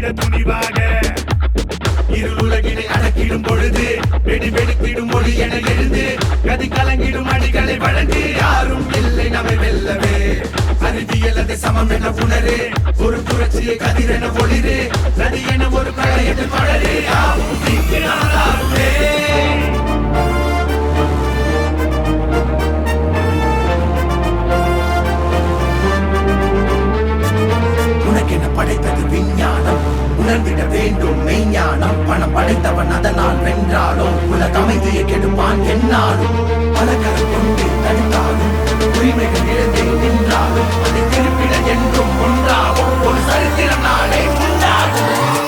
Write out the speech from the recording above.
மிக துணிவாக இருள் உலகினை அடக்கிடும் பொழுது வெடி வெடித்திடும் மொழி என எழுந்து கதி கலங்கிடும் அடிகளை வழங்கு யாரும் இல்லை நம்மை வெல்லவே அறிவியல் அதை சமம் என உணரு ஒரு புரட்சியை கதிரென ஒளிரு நதி என ஒரு கழையது மலரு யாவும் தீக்கு நாளாகுமே உனக்கென படைத்தது விஞ்ஞானம் உணர்ந்திட வேண்டும் மெய்ஞானம் பணம் படைத்தவன் அதனால் வென்றாலும் உலக அமைதியை கெடுப்பான் என்னாலும் பல கரம் கொண்டு தடுத்தாலும் உரிமைகள் இழந்தே நின்றாலும் அதை திருப்பிட என்றும் ஒன்றாகும் ஒரு சரித்திரம் நாளை உண்டாகும்